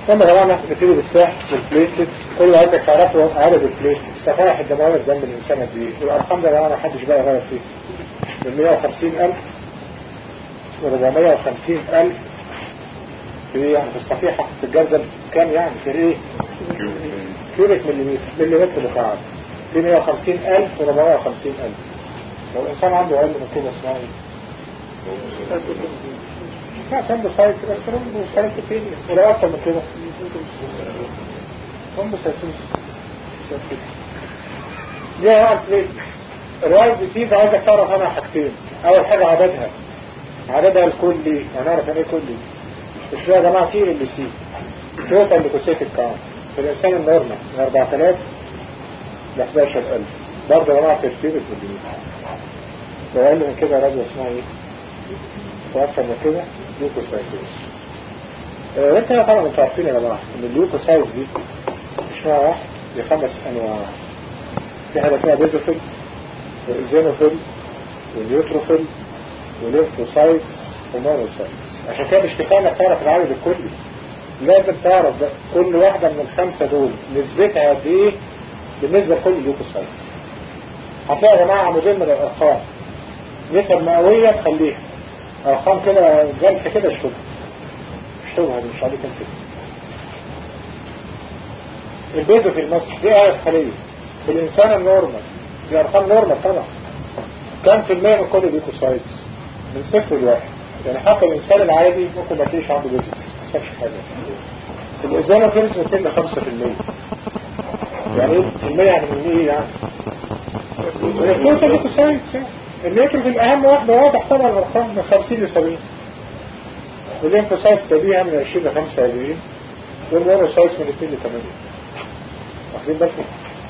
ثم طبعا نبتدي بالساح والبليتلتس كل عايزك تعرفوا عدد البليتلتس الصفائح الدمويه في دم الانسان قد ايه والارقام ده طبعا ما حدش بقى غير فيه من 150000 و 450000 في يعني في الصفيحة في الجردل كام يعني في ايه كيلومتر مليمتر مليمتر مكعب في 150000 و 450000 لو الانسان عنده اقل من كده اسمها ايه لا كان بسايس بس كان بسايس فين ولا اكتر من كده هم بسايسين دي انواع البليتلتس الوايت ديسيز عايزك تعرف عنها حاجتين اول حاجة عددها عددها الكلي هنعرف يعني ايه كلي اسمها يا جماعة في ال سي توتال ليكوسيتيك كاونت في الانسان النورمال من 4000 ل 11000 برضه يا جماعة ترتيب المليون لو قال من كده راجل اسمها ايه؟ واكثر من كده ليوكوسايتوس آه انت طبعا انتوا عارفين يا جماعة ان الليوكوسايت دي مش نوع واحد دي خمس انواع في حاجة اسمها بيزوفيل والزينوفيل والنيوتروفيل وليمفوسايتس ومونوسايتس عشان كده مش كفايه انك تعرف العدد الكلي لازم تعرف ده كل واحدة من الخمسة دول نسبتها قد ايه بالنسبة لكل الليوكوسايتس هتلاقي يا جماعة عمودين من الارقام نسب مئوية تخليها ارقام كده زلح كده اشتبه اشتبه دي مش عليك انت البيزو في المصر دي آية خلية في الانسان النورمال دي ارقام نورمال طبعا كم في المية من كل الليوكوسايتس من صفر لواحد يعني حتى الانسان العادي ممكن ما تلاقيش عنده بيزو ما حصلش حاجة الازالة كانت 200 ل 5% يعني ايه المية يعني من ايه يعني الكوتا ليوكوسايتس يعني النيتروف الأهم واحدة واضح طبعا الأرقام من 50 ل 70 والليمفوسايتس تبيها من 20 ل 45 والمونوسايتس من 2 ل 8 واخدين بالكم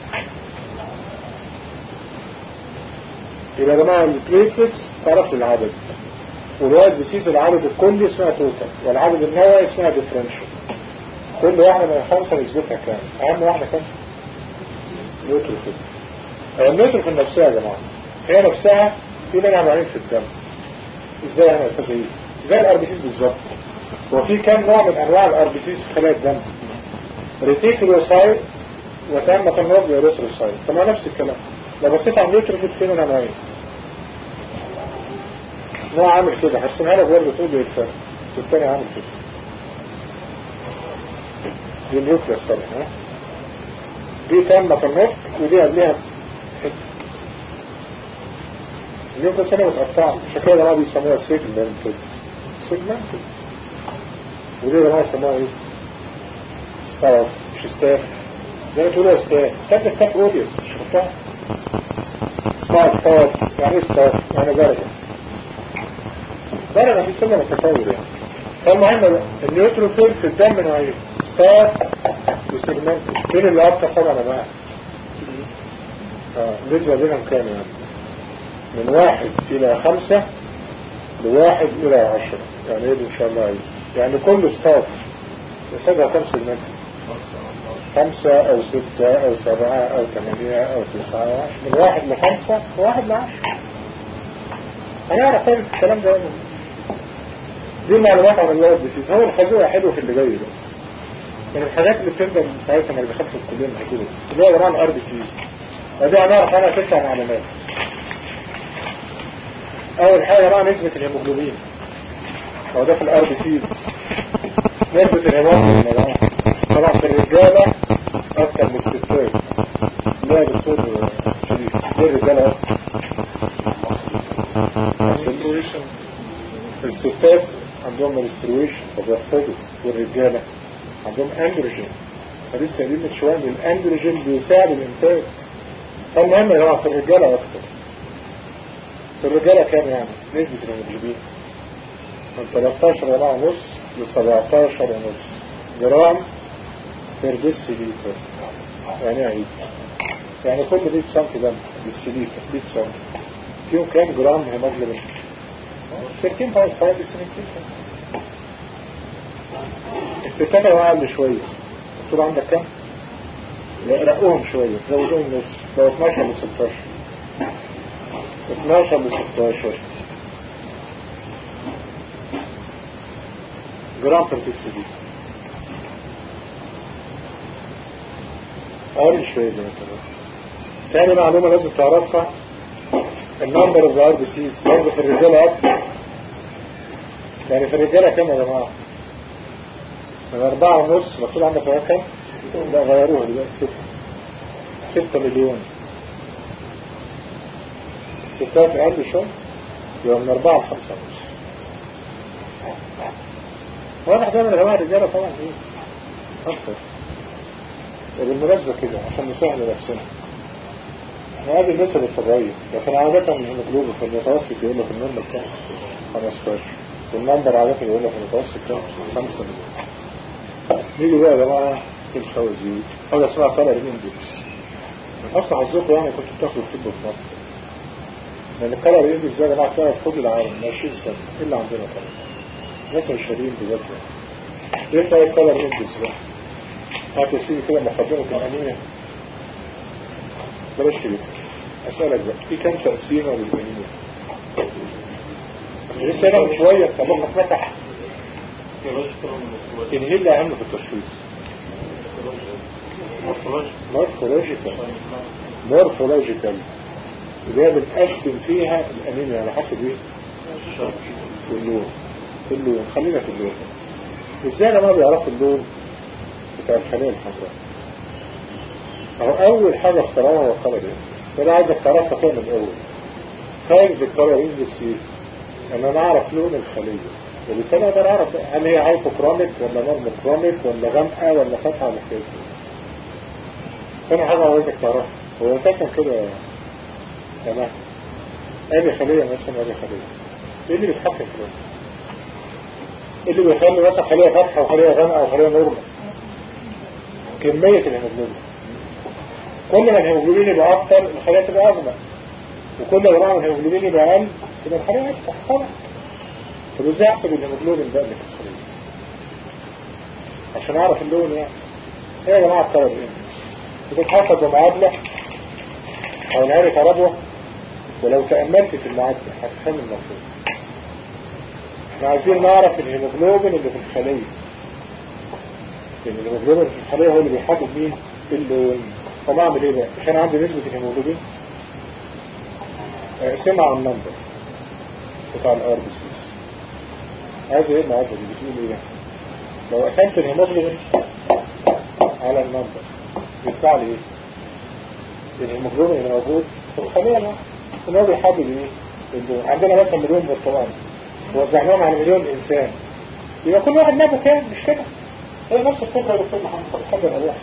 يبقى يا جماعة البليتلتس تعرفوا العدد والوايت ديسيز العدد الكلي اسمها توتال والعدد النوعي اسمها ديفرنشال كل واحدة من الخمسة نسبتها كام أهم واحدة كام نيوتروفيل النيوتروفيل نفسها يا جماعة هي نفسها في منها نوعين في الدم ازاي يعني اساس ايه زي الاربيسيس بالظبط هو في كام نوع من انواع الاربيسيس في خلايا الدم ريتيكولوسايت وتامة النوع بيروثروسايت طبعا نفس الكلام لو بصيت على النيوتروفيل في منها نوعين نوع عامل كده هرسمها لك برضه تقول ايه الفرق والتاني عامل كده دي النيوكليس طبعا ها دي تامة النطق ودي قبلها حته النيوكليس هنا متقطعة عشان كده جماعة بيسموها سيجمنتد سيجمنتد ودي يا جماعة يسموها ايه؟ ستاف مش ستاف زي ما تقولوا ستاف ستاف ده ستاف اوديوس مش خطها اسمها ستاف يعني ايه ستاف؟ يعني درجة درجة في سنة التطور يعني فالمهم النيوتروفيل في الدم نوعين ستار وسيجمنتد فين اللي أكتر طبعا يا جماعة؟ اه النسبة بينهم كام يعني؟ من واحد إلى خمسة لواحد إلى عشرة يعني إيه إن شاء الله عايز يعني كل ستاف يسابها كم سيجمنت خمسة أو ستة أو سبعة أو ثمانية أو تسعة أو عشرة من واحد لخمسة وواحد لعشرة هنعرف طيب الكلام ده دي معلومات عن الله الدسيس هو الخزوة حلو في اللي جاي ده من الحاجات اللي بتبدأ من ساعتها ما دخلت في الكلية من كده اللي هو جماعة الار بي سيز ودي هنعرف عنها تسع معلومات اول حاجة بقى نسبة الهيموجلوبين هو ده في الار بي سيز نسبة الهيموجلوبين يا جماعة طبعا في الرجالة اكتر من الستات لا يا دكتور شريف ليه الرجالة اكتر الستات عندهم منسترويشن فبيرفضوا والرجالة عندهم اندروجين فلسه قايلين من شوية ان الاندروجين بيساعد الانتاج فالمهم يا جماعة في الرجالة اكتر في الرجالة كام يعني نسبة الهيموجلوبين من 13 جرام ونص ل 17 ونص جرام بير ديسيليتر يعني عيد يعني كل 100 سم دم ديسيليتر 100 سم فيهم كام جرام هيموجلوبين 13.5 ديسيليتر الستات اقل شوية الدكتور عندك كام؟ لا رقوهم شوية زودوهم نص لو 12 ل 16 12 ل 16 جرام بر دي اقل شوية زي ما انت قلت تاني معلومة لازم تعرفها النمبر اوف ار بي سيز برضه في الرجالة اكتر يعني في الرجالة كام يا جماعة؟ من أربعة ونص مكتوب عندك رقم كام؟ لا غيروها دلوقتي ستة ستة مليون الستات أقل شوية يبقى من أربعة لخمسة ونص واضح ده من جماعة الرجالة طبعا ايه؟ أكتر وبالمناسبة كده عشان نسهل نفسنا هذه النسب الطبيعية لكن عادة الهيموجلوبين في المتوسط يقول لك النمبر كام 15 والنمبر عادة يقول لك المتوسط كام 5 مليون نيجي بقى يا جماعة في الخوازيق حاجة اسمها كالر اندكس من أصل حظكم يعني كنت بتاخدوا طب في مصر لأن الكالر اندكس ده يا جماعة تلاقي في كل العالم من 20 سنة إلا عندنا كالر ناس مش شارين بجد ايه تلاقي الكالر اندكس ده؟ هات يا سيدي كده مقدمة الأنيميا بلاش كده أسألك بقى في كم تقسيمة للأنيميا لسه أنا من شوية طبقك مسح إن هي اللي أهم في التشخيص مورفولوجيكال مورفولوجيكال اللي هي بنقسم فيها الأنيميا على حسب إيه؟ اللون اللون خلينا في اللون ازاي انا ما بيعرفوا اللون بتاع الخلية الحمراء اهو اول حاجة اختراها هو الكالر اندكس فانا عايزك تعرفها كده من الاول خارج الكالر اندكس ايه ان انا اعرف لون الخلية وبالتالي اقدر اعرف هل هي هايبوكروميك ولا نورموكروميك ولا غامقة ولا فاتحة ولا كده ثاني حاجة عايزك تعرفها هو اساسا كده يا جماعة ادي خلية مثلا ادي خلية ايه اللي بيتحكم في اللون اللي بيخلي مثلا خلية فاتحة وخلية غامقة وخلية نورمال كمية الهيموجلوبين كل ما الهيموجلوبين يبقى أكتر الخلية تبقى أغمق وكل ما نوع الهيموجلوبين يبقى أقل تبقى الخلية أفتح طبعا طب ازاي أحسب الهيموجلوبين ده اللي في الخلية عشان أعرف اللون يعني إيه يا جماعة الطلب إيه بتتحسب بمعادلة أو نعرف ربوة ولو تأملت في المعادلة هتفهم المفروض احنا عايزين نعرف الهيموجلوبين اللي في الخلية لان الهيموجلوبين في الخلية هو اللي بيحدد مين اللون طب اعمل ايه بقى مش انا عندي نسبة الهيموجلوبين اقسمها على النمبر بتاع الار بي سيز عايز ايه المعادلة دي بتقول ايه لو قسمت الهيموجلوبين على النمبر يطلع لي ايه الهيموجلوبين اللي موجود في الخلية الواحدة ان هو بيحدد ايه اللون عندنا مثلا مليون برتقال ووزعناهم على مليون انسان يبقى كل واحد نابه كام مش كده هي نفس الفكرة يا دكتور محمد حاجة الأرواح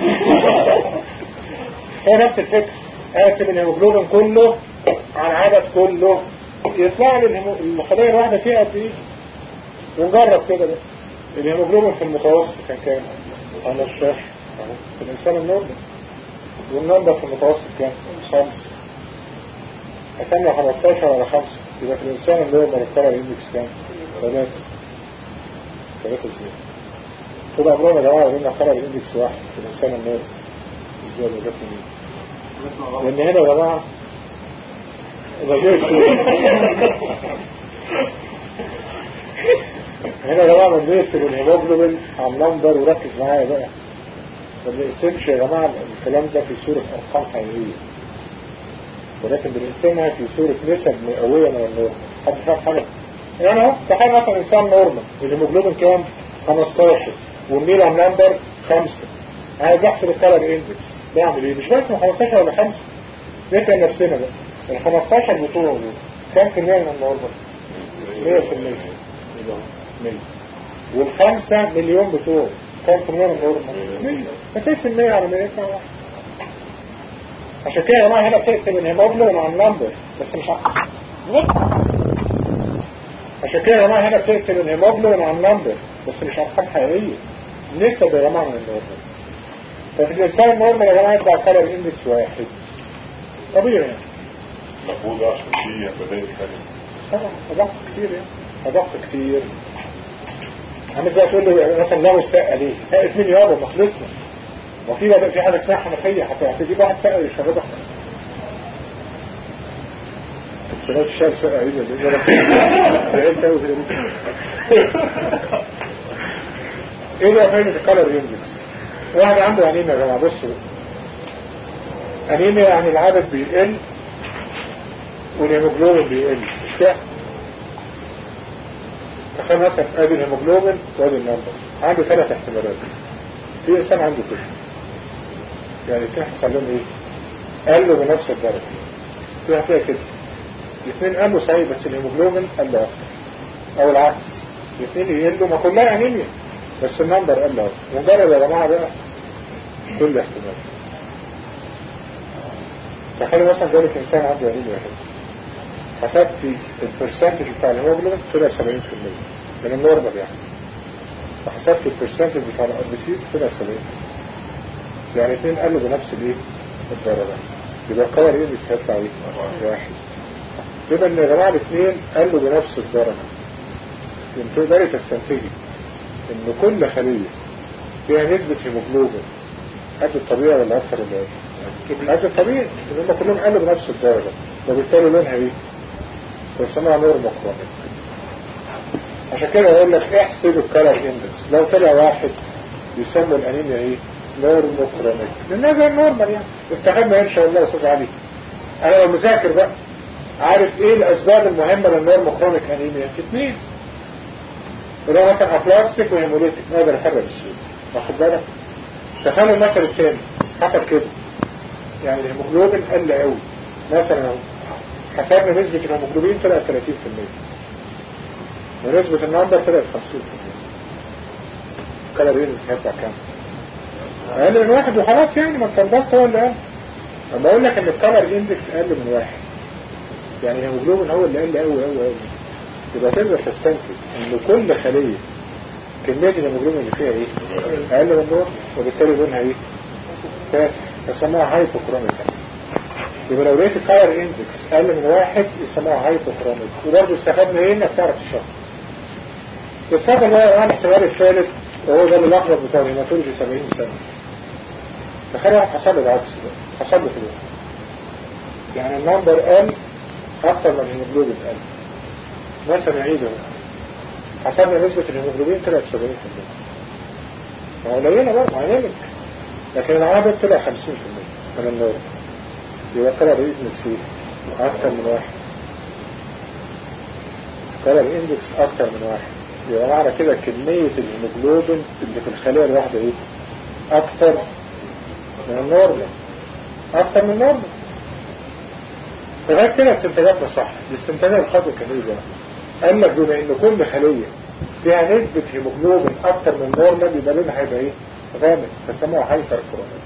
هي نفس الفكرة قاسم الهيموجلوبين كله على العدد كله يطلع لي الخلية الواحدة فيها قد ايه ونجرب كده بقى الهيموجلوبين في المتوسط كان كام 15 اهو في الإنسان النورمال والنمبر في المتوسط كام 5 قسمنا 15 على 5 يبقى في الإنسان النورمال الكلر اندكس كام 3 3 زيرو طول عمرنا يا جماعة قلنا كلر اندكس واحد في الإنسان النورمال ازاي اللي جت منين لأن هنا يا جماعة هنا يا جماعة بنقسم الهيموجلوبين على النمبر وركز معايا بقى ما بنقسمش يا جماعة الكلام ده في صورة أرقام حقيقية ولكن بنقسمها في صورة نسب مئوية من النورمال حد فاهم حاجة؟ يعني اهو تخيل مثلا إنسان نورمال الهيموجلوبين كام؟ 15 والميلان نمبر 5 عايز أحسب الكالر اندكس بعمل إيه؟ مش بس من 15 ولا 5 نسأل نفسنا بقى ال 15 بتوعه دول كام في المية من النورمال؟ 100% 100 والخمسة مليون بتوعه كام في المية من النورمال؟ 100 فتقسم 100 على 100 يطلع واحد عشان كده يا جماعه هنا بتقسم الهيموجلوبين على النمبر بس مش عارف عشان كده يا جماعه هنا بتقسم الهيموجلوبين على النمبر بس مش ارقام حقيقيه نسب يا جماعه من النورمال ففي الانسان النورمال يا جماعه يطلع كلر اندكس واحد طبيعي يعني مقبول عشان في بداية ثانية طبعا أضغط كتير يعني أضغط كتير عامل زي تقول له مثلا لو السقة ليه سقة مين يابا ما خلصنا وفي بدأ في حاجة اسمها حنفية حتى هتجيب واحد سقة يشربها سمعت الشاب سقة ايه ده زعلت قوي ايه بقى فايدة الكالر اندكس واحد عنده عينين يا جماعة بصوا انيميا يعني العدد بيقل والهيموجلوبين بيقل مش كده تخيل مثلا ادي الهيموجلوبين وادي النمبر عنده ثلاث احتمالات في انسان عنده كده يعني كان حصل لهم ايه قال له بنفس الدرجه في هتلاقي كده الاثنين قالوا صحيح بس الهيموجلوبين قال له اكتر او العكس الاثنين يقلوا ما كلها انيميا بس النمبر قال له اكتر مجرد يا جماعه بقى كل احتمال تخيل مثلا جالك انسان عنده انيميا واحد حسبت البرسنتج بتاع الهيموجلوبين طلع 70% من النورمال يعني فحسبت البرسنتج بتاع الار بي سيز طلع 70 يعني اثنين قالوا بنفس الايه الدرجه يبقى القمر ايه مش هيطلع ايه واحد يبقى ان يا جماعه الاثنين قالوا بنفس الدرجه يمكن تقدري تستنتجي ان كل خليه فيها نسبه هيموجلوبين قد الطبيعي ولا اكثر ولا اقل؟ قد الطبيعي ان هم كلهم قالوا بنفس الدرجه وبالتالي لونها ايه؟ بيسموها نور مقرنة عشان كده اقول لك احسب الكلر اندكس لو طلع واحد يسموا الانيميا ايه نور مقرنة لانها زي النورمال يعني استخدنا ان شاء الله يا استاذ علي انا لو مذاكر بقى عارف ايه الاسباب المهمة للنور مقرنك انيميا في اثنين وده مثلا ابلاستيك وهيموليتيك نقدر نحرر السوق واخد بالك تخيل المثل الثاني حصل كده يعني الهيموجلوبين قل قوي مثلا اهو حسبنا نسبة الهيموجلوبين طلعت 30% ونسبة النمبر طلعت 50% كلر ايه هيطلع كام؟ اقل من واحد وخلاص يعني ما الكلباست هو اللي قال اما اقول لك ان الكلر اندكس اقل من واحد يعني الهيموجلوبين هو اللي قل قوي قوي قوي يبقى تقدر تستنتج ان كل خلية كمية الهيموجلوبين اللي فيها ايه؟ اقل من نور وبالتالي لونها ايه؟ فاتح يسموها هايبوكروميك يبقى لو لقيت الكاير اندكس اقل من واحد يسموها هايبوكروميك وبرضه استفدنا ايه انك تعرف الشخص اتفضل بقى الاحتمال الثالث وهو ده اللي لخبط بتاع الهيماتولوجي 70 سنه تخيل واحد حصل له العكس ده حصل له كده يعني النمبر قل اكتر من الهيموجلوبين قل مثلا نعيده حسبنا نسبة الهيموجلوبين طلعت 70% ما هو قليلة برضه هينامك لكن العدد طلع 50% من النور يبقى كلر اندكس ايه اكتر من واحد كلر اندكس اكتر من واحد يبقى معنى كده كمية الهيموجلوبين اللي في الخلية الواحدة ايه اكتر من النورمال اكتر من النورمال لغاية كده استنتاجاتنا صح الاستنتاجات الخطوة كان ايه بقى قال لك بما ان كل خلية فيها نسبة هيموجلوبين اكتر من النورمال يبقى لونها هيبقى ايه غامق فسموها هايبر كرومات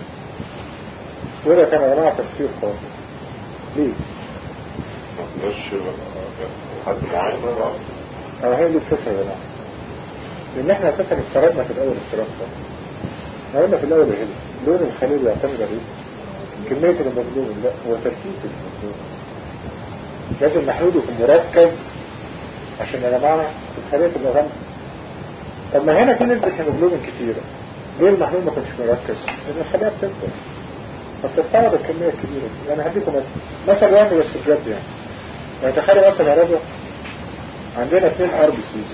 وده كان يا جماعه تفسير خاطئ ليه؟ مش حد معين اه هي دي الفكره يا جماعه لان احنا اساسا افترضنا في الاول افتراض خاطئ احنا قلنا في الاول ايه لون الخلية بيعتمد على ايه؟ كمية الهيموجلوبين لا هو تركيز الهيموجلوبين لازم محلول يكون مركز عشان يا جماعه الخلية تبقى غامقه طب ما هنا في نسبة هيموجلوبين كتيرة ليه المحلول ما كانش مركز؟ لان الخلية بتكبر فبتستعرض الكمية الكبيرة دي انا هديكم مثلا مثلا واحد بس بجد يعني يعني تخيل مثلا يا رجل عندنا اثنين ار بي سيز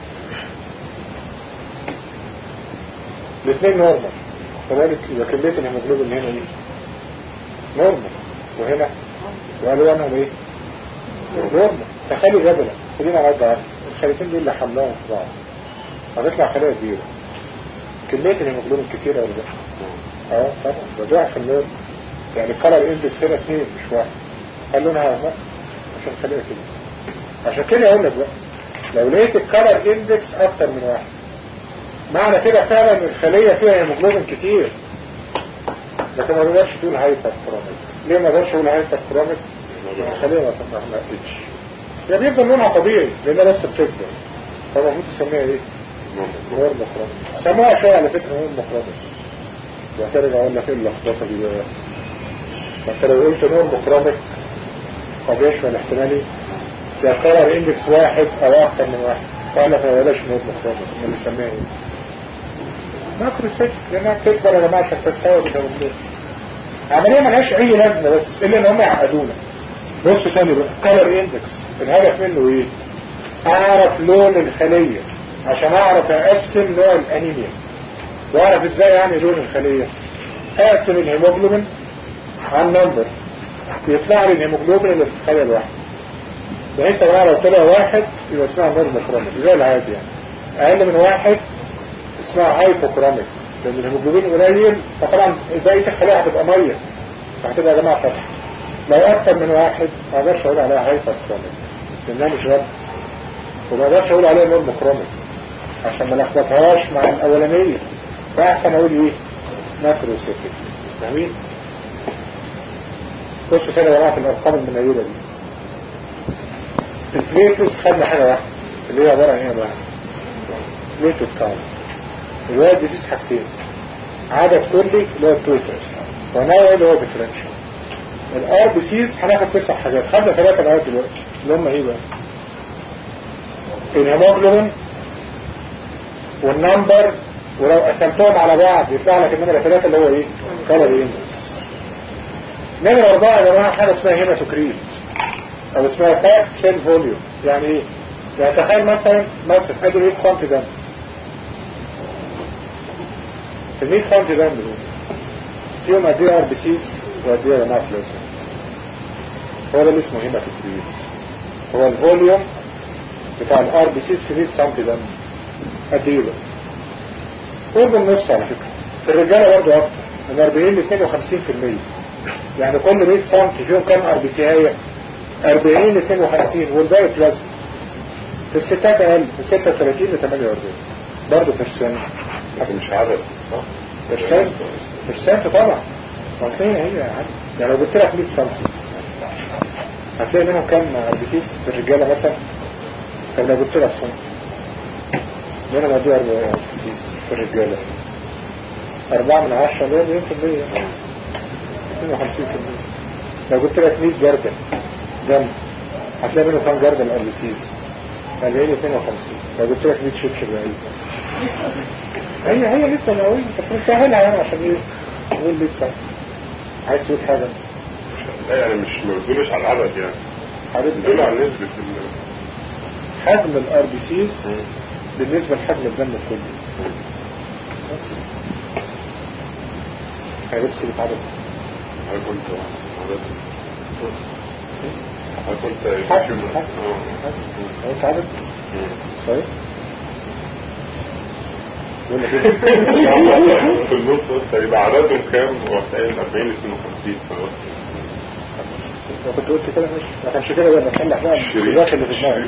الاثنين نورمال كذلك يبقى كمية الهيموجلوبين هنا ايه؟ نورمال وهنا والوانهم ايه؟ نورمال تخيلوا جبلة خلينا نعد عنها الخليتين دول اللي حملاهم في بعض هتطلع خلايا كبيرة كمية الهيموجلوبين كتيرة ولا لا؟ اه طبعا ده ضعف النور يعني الكلر اندكس هنا اثنين مش واحد قال لونها لا عشان خليها كده عشان كده اقول لك بقى لو لقيت الكلر اندكس اكتر من واحد معنى كده فعلا ان الخلية فيها هيموجلوبين كتير لكن ما تقدرش تقول هايبر كروميك ليه ما اقدرش اقول هايبر كروميك الخلية ما تنقلش يعني بيفضل لونها طبيعي لانها بس بتكبر فالمفروض تسميها ايه؟ نور مخرمي سموها شوية على فكرة نور مخرمي وهترجع اقول لك ايه اللخبطة دي بقى فانت لو قلت نور مخرمي قد يشمل احتمالي ده قرر اندكس واحد او اكثر من واحد قال لك ما بلاش نور مخرمي اللي نسميها ايه؟ ماكرو سيت لانها بتكبر يا جماعه عشان تستوعب الهيموجلوبين عمليه ملهاش اي لازمه بس الا ان هم يعقدونا بص تاني بقى كلر اندكس الهدف منه ايه؟ اعرف لون الخليه عشان اعرف اقسم نوع الانيميا واعرف ازاي يعني لون الخليه اقسم الهيموجلوبين عن نمبر يطلع لي الهيموجلوبين اللي في الخلية الواحد بحيث يا جماعه لو طلع واحد يبقى اسمها نورمال كرونيك زي العادي يعني اقل من واحد اسمها هايبوكرونيك لان الهيموجلوبين قليل فطبعا بقيه الخلايا هتبقى ميه فهتبقى يا جماعه فتح لو اكتر من واحد ما اقدرش اقول عليها هايبوكرونيك لانها مش غلط وما اقدرش اقول عليها نورمال كرونيك عشان ما نخبطهاش مع الاولانيه فاحسن اقول ايه ماكروسيتيك فاهمين خش كده يا جماعه في الارقام المنيله دي البليتوس خدنا حاجه واحده اللي هي عباره عن ايه بقى بليتوس كاونت الواد ديزيز حاجتين عدد كلي اللي هو التوتال ونوع اللي هو ديفرنشال الار بي سيز هناخد تسع حاجات خدنا ثلاثه لغايه دلوقتي اللي هم ايه بقى الهيموجلوبين والنمبر ولو قسمتهم على بعض يطلع لك النمره ثلاثه اللي هو ايه كالوري اندكس نمره اربعه يا جماعه حاجه اسمها هيماتوكريت او اسمها فات سيل فوليوم يعني ايه يعني تخيل مثلا مثلا ادي 100 سم دم ال 100 سم دم دول فيهم قد ايه ار بي سيز وقد ايه يا جماعه بلازما هو ده اللي اسمه هيماتوكريت هو الفوليوم بتاع الار بي سيز في 100 سم دم قد ايه بقى قرب النص على فكره في الرجاله برضه اكتر من 40 ل 52% يعني كل 100 سم فيهم كام ار بي سي هي 40 ل 52 والباقي بلازما في الستات اقل من 36 ل 48 برضه بيرسنت مش عدد صح؟ بيرسنت بيرسنت طبعا اصل هي هي عادي يعني لو جبت لك 100 سم هتلاقي منهم كام ار بي سيز في الرجاله مثلا طب لو جبت لك سم منهم قد ايه ار بي سيز في الرجاله 4 من 10 اللي هي 52% لو جبت لك 100 جردل دم هتلاقي منه كام جردل ار بي سيز 40 52 لو جبت لك 100 شبشب بعيد هي هي نسبة مئوية بس نسهلها يعني عشان ايه نقول 100 سنة عايز تقول حاجة لا يعني مش ما بتدلش على العدد يعني حضرتك بتدل على نسبة ال حجم الار بي سيز بالنسبة لحجم الدم الكلي هيبقى سيبت عدد هل كنت عدد هل كنت حجم حجم هيبقى عدد صحيح يقول لك ايه في النص قلت يبقى عددهم كام وهتلاقي 40 ل 52 خلاص لو كنت قلت كده مش ما كانش كده بقى نصلح بقى السباق اللي في دماغي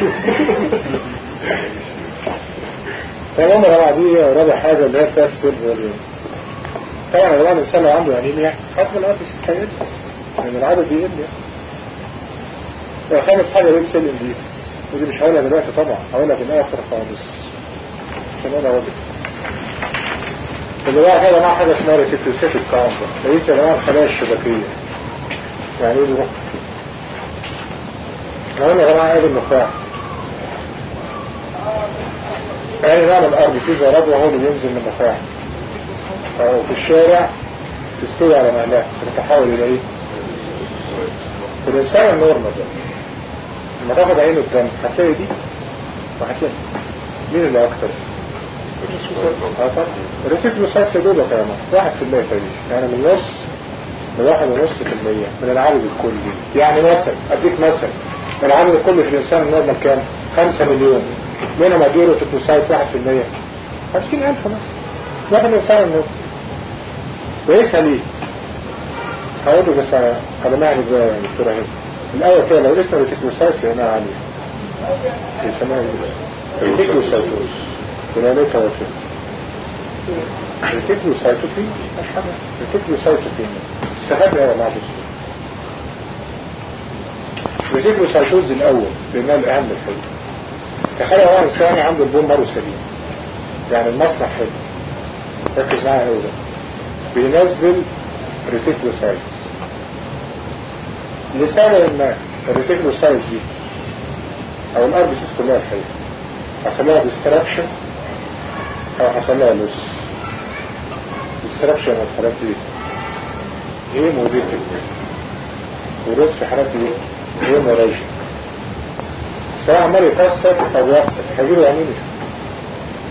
تمام يا جماعه دي رابع حاجه اللي هي بتاعت السيرف واليوم طبعا يا جماعه الانسان لو عنده انيميا حجم الارض هيقل لان العدد بيقل يعني خامس حاجه ريد سيل انديسيس ودي مش هقولها دلوقتي طبعا هقولها في الاخر خالص عشان انا واضح اللي بقى حاجه مع حاجه اسمها ريتيكوسيتيك كاونتر ليس يا جماعه الخلايا الشبكيه يعني ايه ده؟ احنا قلنا يا جماعه ايه النخاع يعني نعمل ارض في زراب وهو اللي بينزل من النخاع او في الشارع تستوي على مهلها تتحول الى ايه؟ في الانسان النورمال ده لما تاخد عينه الدم هتلاقي دي وهتلاقي مين اللي اكتر؟ الريتيكلوسايتس دول يا جماعه واحد في المية تقريبا يعني من نص لواحد ونص في المية من العدد الكلي يعني مثلا اديك مثلا العدد الكلي في الانسان النورمال كام؟ خمسة مليون منهم اديله ريتيكلوسايتس واحد في المية خمسين الف مثلا واحد من الانسان النورمال كويسة ليه؟ هقول له بس على معنى ازاي يا دكتور اهي الاول كده لو اسمه ريتيكلوسايتس هنا عالية يسموها ايه؟ ريتيكلوسايتوز ولا ليه توافق ريتيكلوسايتوفين مش حاجة ريتيكلوسايتوفين استفاد ايه يا معلش ريتيكلوسايتوز الاول لانها الاهم الحلو تخيل واحد ثاني عنده البون مارو سليم يعني المصنع حلو ركز معايا قوي ده بينزل ريتيكلوسايتس لسبب ما الريتيكلوسايتس دي او الار بي سيس كلها الحقيقه حصل لها ديستراكشن او حصل لها لوس ديستراكشن في حالات دي ايه موديتك ولوس في حالات دي ايه موراجيك سواء عمال يكسر او يقتل هيجيله انيميا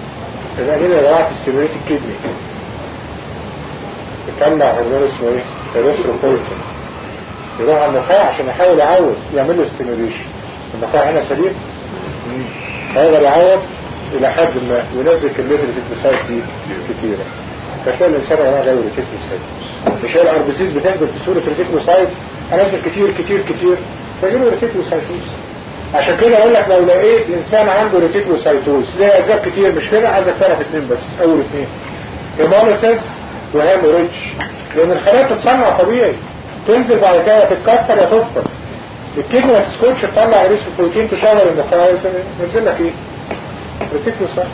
الانيميا يا جماعه في السيميوليت الكدني بتطلع هرمون اسمه ايه الريتروبويتن يروح على النخاع عشان يحاول يعوض يعمل له ستيميوليشن النخاع هنا سليم هيقدر يعوض الى حد ما وينزل كميه الريتيكوسايتس دي كتيره فتلاقي الانسان وهو غير ريتيكوسايتس مش هي الاربسيس بتنزل في صوره ريتيكوسايتس انزل كتير كتير كتير فيجيله ريتيكوسايتوس عشان كده اقول لك لو لقيت انسان عنده ريتيكوسايتوس ليه اسباب كتير مش كده عايزك تعرف اثنين بس اول اثنين هيموليسيس وهيموريدج لان الخلايا بتتصنع طبيعي تنزل بعد كده تتكسر يا تفطر الكدني ما تسكتش تطلع ريس بروتين تشغل النخاع ينزل لك ايه ريتيكوسايتس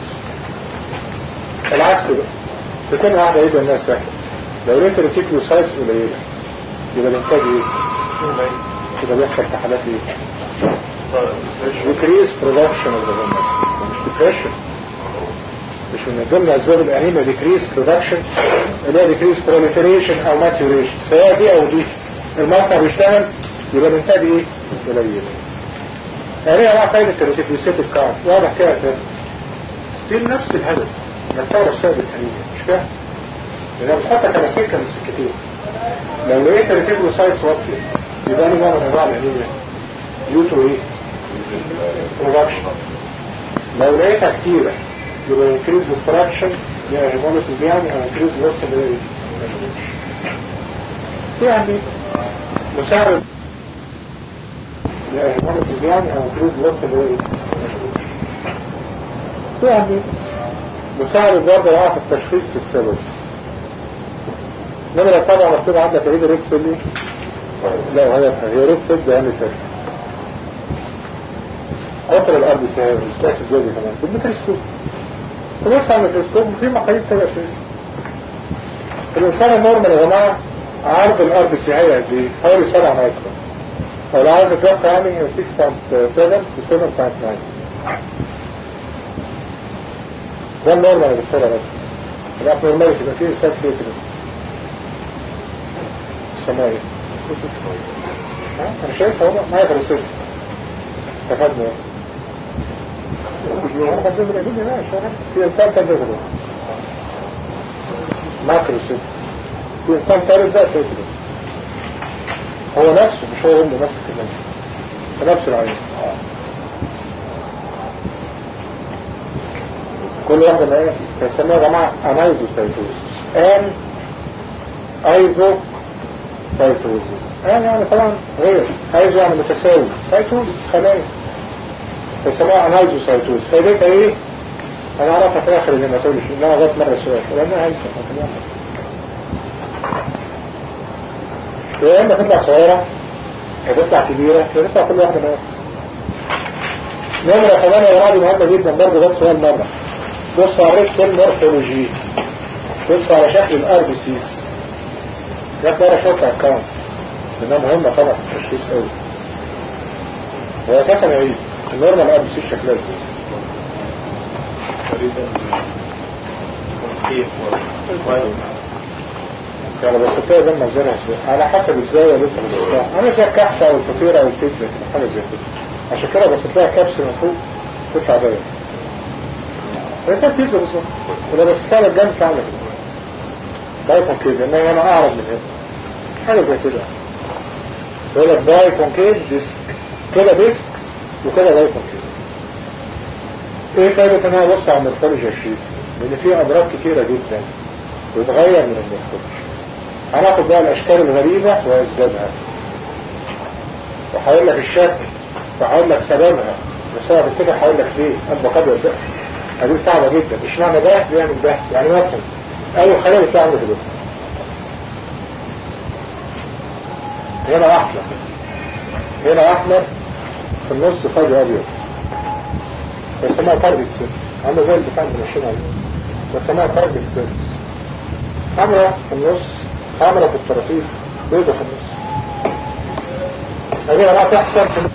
العكس بقى تكون واحدة يبقى الناس سهلة لو لقيت الريتيكوسايتس قليلة يبقى الانتاج ايه؟ يبقى بيحصل في حالات ايه؟ decrease production of the hormone مش depression مش من ضمن اسباب الانيميا decrease production اللي هي decrease proliferation او maturation سواء دي او دي المصنع بيشتغل يبقى الانتاج ايه؟ قليل يعني ايه بقى فايدة الريتيكوسيتيك كارد واضح كده كده ستيل نفس الهدف انك تعرف سبب الانيميا مش فاهم؟ لان بتحطك على سكه من السكتين لو لقيت الريتيكوسايتس واطيه يبقى لي نوع من انواع الانيميا يوتو ايه؟ برودكشن لو لقيتها كتيرة يبقى انكريز ديستراكشن يا هيموليسيس يعني او انكريز لوس اللي هي ايه؟ يعني مساعد يا هيموليسيس يعني او انكريز لوس اللي هي ايه؟ يعني مساعد برضه يقع في التشخيص في السبب نمرة سبعة مكتوب عندك ايه ريد سيل لا هي هي ريد سيل ده يعني تشخيص قطر الارض سهل مستاس الزوجي كمان بالميكروسكوب تبص على الميكروسكوب في مقاييس تبقى فيس الانسان النورمال يا جماعه عرض الارض السياحيه قد ايه؟ حوالي 7 مايكرون او لو عايز اتوقع يعني 6.7 و 7.9 ده النورمال اللي بتطلع بس الاب نورمال يبقى فيه سات كده السماء انا شايفها هو مايكروسكوب استفدنا في انسان كان يغلو ماكرو ست في انسان ثالث ذات يغلو هو نفسه مش هو امه نفس الكلام في نفس العين كل واحدة من ايه يسموها يا جماعة انايزو سايتوزيس ان ايزو سايتوزيس ان يعني طبعا غير ايزو يعني متساوي سايتوزيس خلايا يسموها انايزو سايتوز فايدتها ايه انا اعرفها في اخر الهيماتولوجي انها غلط مرة سؤال لانها هيك يا اما تطلع صغيرة يا تطلع كبيرة يا تطلع كل واحدة ناس نمرة كمان يا جماعة مهمة جدا برضه ده سؤال مرة بص على الريد سيل مورفولوجي بص على شكل الار بي سيز ده مرة شوكة اكاونت لانها مهمة طبعا في التشخيص قوي هو اساسا ايه النورمال ار بي سي شكلها ازاي يعني بس تلاقي ده منظرها ازاي على حسب ازاي اللي انت بتستطيع انا زي الكحكه او الفطيره او البيتزا كده حاجه زي كده عشان كده بس تلاقي كبس من فوق تطلع دايره هي زي البيتزا بالظبط ولا بس تلاقي الجنب تعمل كده دايكون كده انما انا اعرض من هنا حاجه زي كده يقول لك دايكون كده ديسك كده ديسك وكده دايكون كده ايه فايدة ان انا ابص على المورفولوجي الشيء لان في امراض كتيرة جدا بتغير من المورفولوجي هناخد بقى الاشكال الغريبة واسبابها وهقول لك الشكل وهقول لك سببها بسبب كده هقول لك ليه قلب قبل ده هذه صعبة جدا اشمعنى ده بيعمل ده يعني مثلا اي خلية بتعمل كده هنا احمر هنا احمر في النص فاضي ابيض بيسموها تارجت سيل عامله زي البتاع اللي ماشيين عليه بيسموها تارجت سيل حمراء في النص حمراء في الطرفين بيضة في النص هذه بقى تحصل في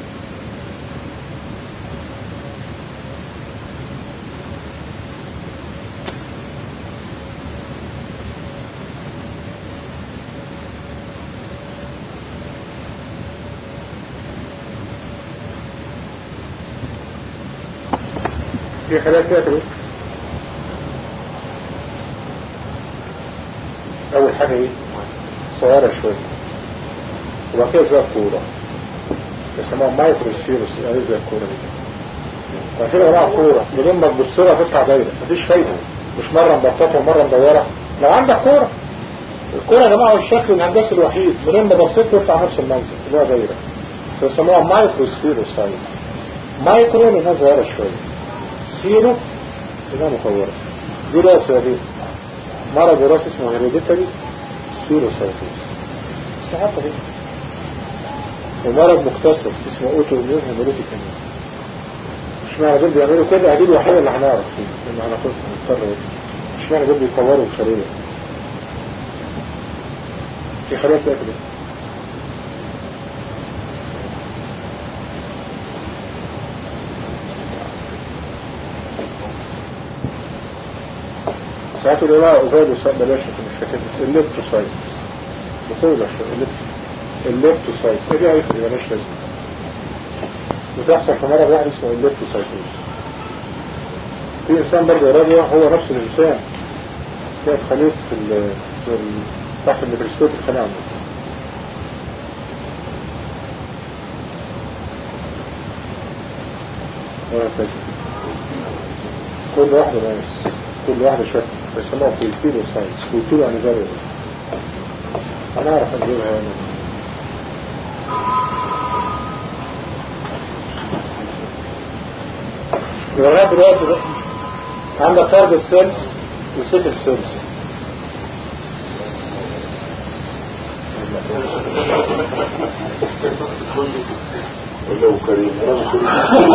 في خلايا فيها كده اول حاجة ايه صغيرة شوية وبعد كده زي الكورة يسموها مايكرو سفيروس يعني زي الكورة دي بعد كده بقى كورة بدون ما تبص لها تطلع دايرة مفيش فايدة مش مرة مبسطة ومرة مدورة لو عندك كورة الكورة يا جماعة هو الشكل الهندسي الوحيد منين ما بصيت تطلع نفس المنظر اللي هو دايرة فيسموها مايكرو سفيروس سايز مايكرو لانها صغيرة شوية سفيرو لانها مكورة دي لها سببين مرض وراثي اسمه هيريديتري سفيرو سايتوس استحقه دي ومرض مكتسب اسمه اوتو اميون هيموليتيك مش معنى دول بيعملوا كده دي الوحيدة اللي هنعرف فيه لما هناخد هنضطر مش معنى دول بيكوروا الخلية في خلية تلاقي كده ساعات يقولوا لها اوفاد وساب بلاش مش كاتب الليبتوسايتس بطولة الليبتوسايتس ايه دي هيفرق بلاش لازم بتحصل في مرض واحد اسمه الليبتوسايتوس في انسان برضه رابع هو نفس الانسان كانت خليط في ال في ال تحت الميكروسكوب الخلايا عنده وهكذا كل واحدة ناس كل واحدة شكل بيسموها كولتيرو ساينس كولتيرو يعني فاريبل انا اعرف انزلها يعني لغاية دلوقتي بقى عندك تارجت سيلز وسيتل سيلز ولو كريم ولو كريم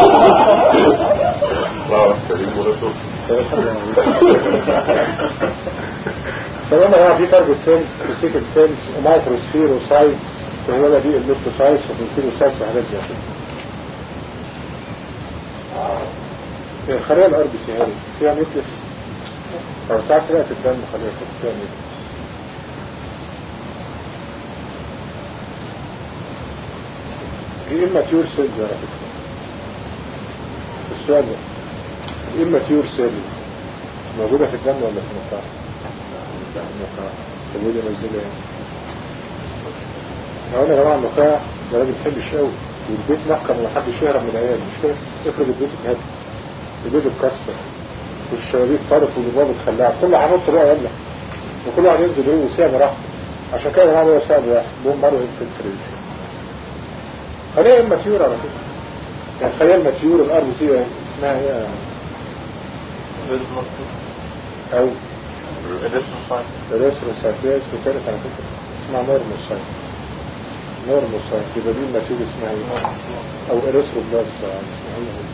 الله كريم ورسول فلما هو في تارجت سيلز وسيتل سيلز ومايكروسفير وسايتس وهو ده دي الليبتوسايتس وبنتيروسايتس وحاجات زي كده الخلايا الار بي سي هذه فيها نيوكليس او ساعات تلاقي في الدم خليها فيها نيوكليس دي immature cells على فكرة السؤال ده immature cells موجودة في الدم ولا في النخاع؟ في النخاع طب ودي نزلها ايه؟ احنا قلنا يا جماعة النخاع ده راجل حلش قوي والبيت محكم ومحدش يهرب من العيال مش كده؟ افرض البيت اتهد البيت اتكسر والشبابيك طارت والباب اتخلعت كل هنط بقى يلا وكل واحد ينزل ايه ويسيع براحته عشان كده يا جماعة هو سبب واحد بوم مارو انفلتريشن خليها الماتيور على فكرة يعني خليها الماتيور الار سي اسمها ايه او الريسروسايت هي اسم ثالث على فكرة اسمها نورموسايت نورموسايت يبقى دي الماتيور اسمها ايه او اريثروبلاست اسمها ايه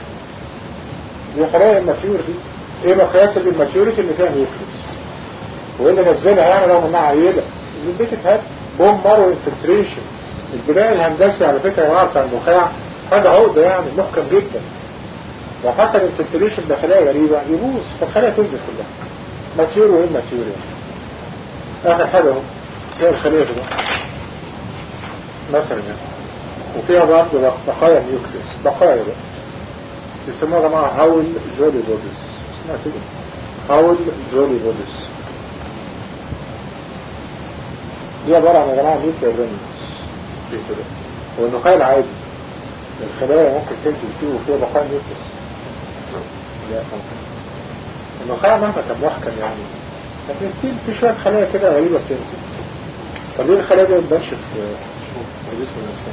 دي خلايا الماتيور دي ايه مقياس الماتيوريتي اللي فيها نيوكليس وايه اللي نزلها يعني لو منها عيلة البيت اتهد بوم مارو انفلتريشن البناء الهندسي على فكرة يا جماعه بتاع النخاع حاجة عقدة يعني محكم جدا لو حصل انفلتريشن داخلية غريبة يبوظ فالخلايا تنزل كلها ماتيور وايه ماتيور يعني اخر حاجة اهو هي الخلية دي بقى. مثلا يعني وفيها برضه بقايا نيوكليس بقايا بقى يسموها يا جماعة هاول جولي بوديس اسمها كده هاول جولي بوديس دي عبارة عن يا جماعة نيوكلير رينجز في كده والنخاع العادي الخلايا ممكن تنزل فيه وفيه بقايا نيوكليس لا ممكن النخاع مهما كان محكم يعني لكن ستيل في شوية خلايا كده غريبة بتنزل طب ليه الخلايا دي ما تبانش في في جسم الإنسان؟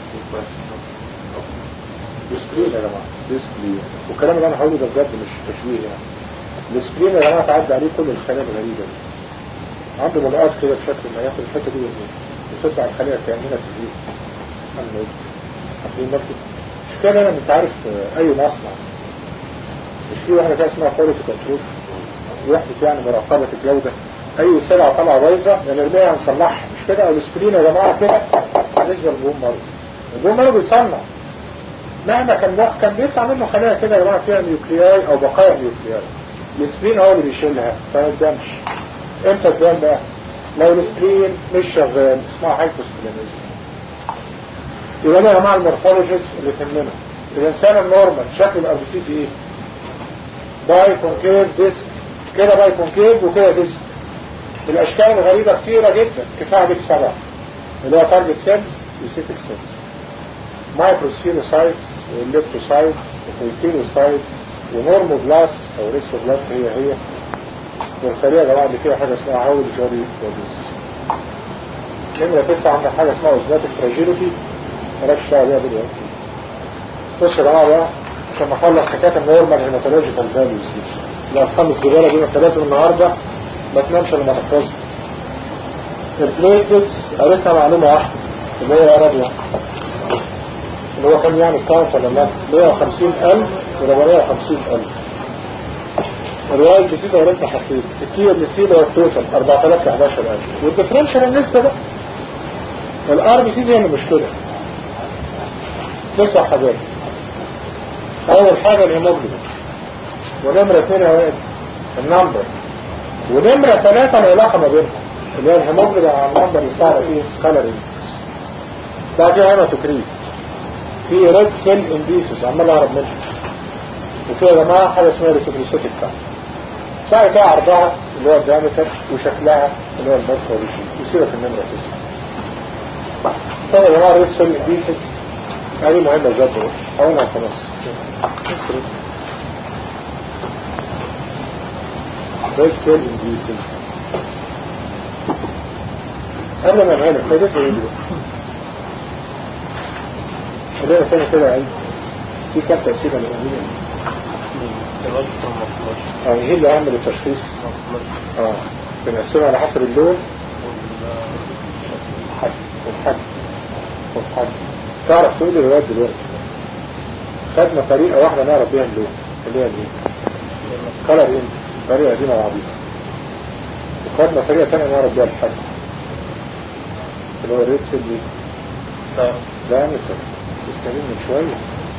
السكرين يا جماعة السكرين والكلام اللي انا هقوله ده بجد مش تشويه يعني السكرين يا جماعة تعدي عليه كل الخلايا الغريبة دي عنده ملاقات كده بشكل ما ياخد الحتة دي ويرميها وتطلع الخلايا كأننا في الزيت عامله ايه؟ عارفين نفسه مش كده انا انت عارف آه، اي مصنع مش في واحدة كده اسمها كواليتي كنترول وحدة يعني مراقبة الجودة اي سلعة طالعة بايظة نرميها نصلحها مش كده او السكرين يا جماعة كده بالنسبة للبوم مرض البوم مرض بيصنع مهما كان ده كان بيطلع منه خلايا كده يا جماعه فيها نيوكلياي او بقايا نيوكلياي السبرين هو اللي بيشيلها فما تبانش امتى تبان بقى لو السبرين مش شغال اسمها هايبوسبلينيزم يبقى انا يا جماعه المورفولوجيست اللي تهمنا الانسان النورمال شكل الاربسيس ايه باي كونكيف ديسك كده باي كونكيف وكده ديسك الاشكال الغريبة كتيرة جدا كفاية بك سبعة اللي هو تارجت سيلز وسيتك سيلز مايكروسفينوسايتس والليبتوسايتس وكويتينوسايتس ونورموبلاس او ريسوبلاس هي هي والخلية يا جماعة اللي فيها حاجة اسمها عول جوري بوديز نمرة تسعة عندنا حاجة اسمها اوزماتيك فراجيليتي مالكش دعوة بيها دلوقتي بص يا جماعة بقى عشان نخلص حكاية النورمال هيماتولوجيكال فاليوز دي الارقام الزبالة دي انت لازم النهاردة ما تنامش لما تحفظها البليتلتس عرفنا معلومة واحدة اللي هي رابيا اللي هو كان يعني كاونت ولا لا 150000 و 450000 الواي ديزيز ولا انت حطيت الكي ام سي اللي هو التوتال 4000 ل 11000 والديفرنشال النسبة ده الار بي سي هي المشكلة تسع حاجات اول حاجة الهيموجلوبين ونمرة اثنين هو النمبر ونمرة ثلاثة العلاقة ما بينهم اللي هي الهيموجلوبين على النمبر اللي بتاع ايه كالوري ده في هنا تكريم في ريد سيل انديسز عمال اهرب منها وفي يا جماعة حاجة اسمها ريكوبريسيتي بتاع بتاع كده عرضها اللي هو الديامتر وشكلها اللي هو المدخل والشيء يصير في النمرة تسعة طبعا يا جماعة ريد سيل انديسز هذه مهمة جدا أولها خلاص ريد سيل انديسز قبل ما نعمل فايدته ايه دلوقتي خلينا تاني كده عيد في كام تأثير للأمين يعني ايه اللي عامل التشخيص اه بنقسمه على حسب اللون والحجم والحجم تعرف تقول لي لغايه دلوقتي خدنا طريقة واحدة نعرف بيها اللون اللي هي الايه كلر اندكس طريقة دي عبيطة وخدنا طريقة تانية نعرف بيها الحجم اللي هو الريد سيل دي دايمتر السليم من شوية